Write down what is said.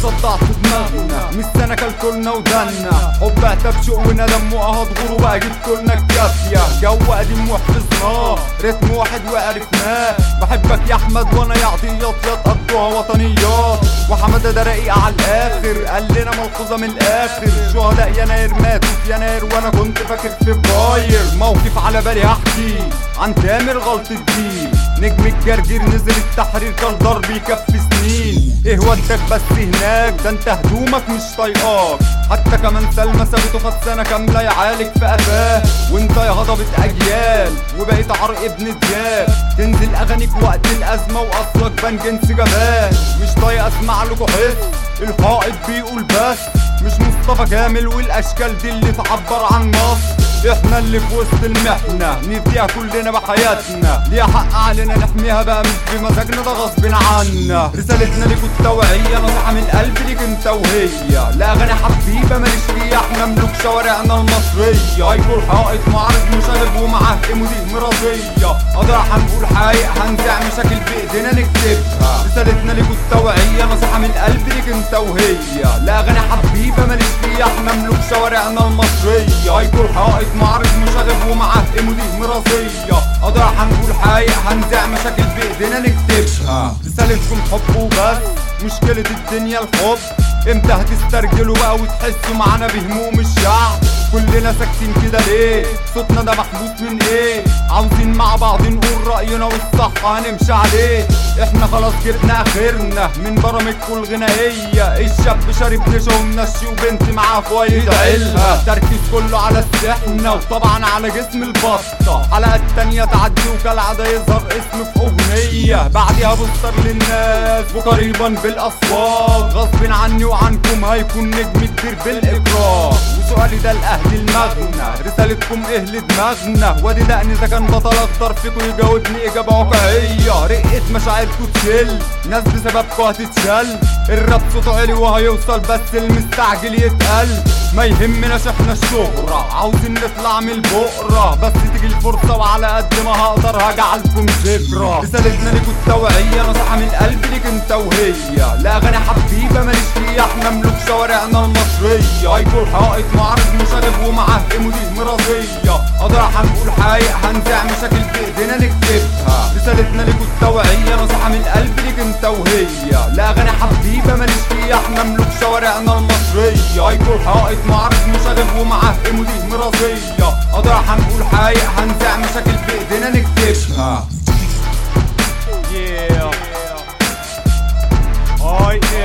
صدعت دماغنا من السنة كلكلنا ودنا حب اعتب شوق وندم وقهد غرور بقى جبت لنا الكافية جو قديم وحفظناه رتم واحد وعرفناه بحبك يا احمد وانا يا عطيات يا تقضوها وطنيات وحمادة ده رقيق على الاخر قال لنا ملحوظة من الاخر شهداء يناير ماتوا في يناير وانا كنت فاكر فبراير موقف على بالي هحكي عن تامر غلطة دي نجم الجرجير نزل التحرير كان ضرب يكفي سنين ايه ودك بس هناك ده انت هدومك مش طايقاك حتى كمان سلمى سابته خد سنة كاملة يعالج في قفاه وانت يا هضبة اجيال وبقيت عرق ابن دياب تنزل اغانيك وقت الازمة واصلك بان جنس جبان مش طايق اسمع لكم حس الحائط بيقول بس مش مصطفى كامل والاشكال دي اللي تعبر عن مصر احنا اللي في وسط المحنة نديها كلنا بحياتنا ليها حق علينا نحميها بقى مش بمزاجنا ده غصب عنا رسالتنا ليكوا التوعية نصيحة من القلب ليك انت وهي لا اغاني حبيبة ماليش فيها احنا ملوك شوارعنا المصرية هيكون حائط معارض مشاغب ومعاه ايمودي مرضية قضاء هنقول حقيقة هنزع مشاكل بايدينا نكتبها رسالتنا ليكوا التوعية نصيحة من القلب ليك انت وهي لا اغاني حبيبة ماليش فيها احنا ملوك شوارعنا المصرية هيكون حائط معارض مشاغب ومعاه ايمودي مرضية قضاء هنقول حقيقة هنزع مشاكل بايدينا نكتبها رسالتكم حب وبس مشكلة الدنيا الحب امتى هتسترجلوا بقى وتحسوا معانا بهموم الشعب كلنا ساكتين كده ليه صوتنا ده محبوس من ايه عاوزين مع بعض نقول رأينا والصح هنمشي عليه احنا خلاص جبنا اخرنا من برامجكم الغنائية الشاب شارب نشا ومنشي وبنت معاه فويد عيلها تركيز كله على السحنة وطبعا على جسم البطة حلقة تانية تعدي وكالعادة يظهر اسم في اغنية بعديها بوستر للناس وقريبا بالاصوات غصب عني وعنكم هيكون نجم كتير بالاكراه وسؤالي ده لاهل المغنى رسالتكم ايه لدماغنا وادي دقني اذا كان بطل اخضر فيكم يجاوبني اجابه واقعيه رقه مشاعركم تشل ناس بسببكم هتتشل الراب صوته عالي وهيوصل بس المستعجل يتقل ما يهمناش احنا الشهرة عاوزين نطلع من البقرة بس تيجي الفرصة وعلى قد ما هقدر هجعلكم ذكرى رسالتنا ليكوا التوعية نصيحة من القلب ليك انت وهي لا اغاني حبيبة ماليش فيها احنا ملوك شوارعنا المصرية هيكون حائط معارض مشاغب ومعاه ايمودي مرضية قضاء هنقول حقيقة هنزع مشاكل بايدينا نكتبها رسالتنا ليكوا التوعية نصيحة من القلب ليك انت وهي لا اغاني حبيبة ماليش فيها احنا ملوك شوارعنا المصرية هيكون حائط معارض مشاغب ومعاه ايمودي مرضية قضاء هنقول حقيقة هنزع مشاكل بايدينا نكتبها Yeah. I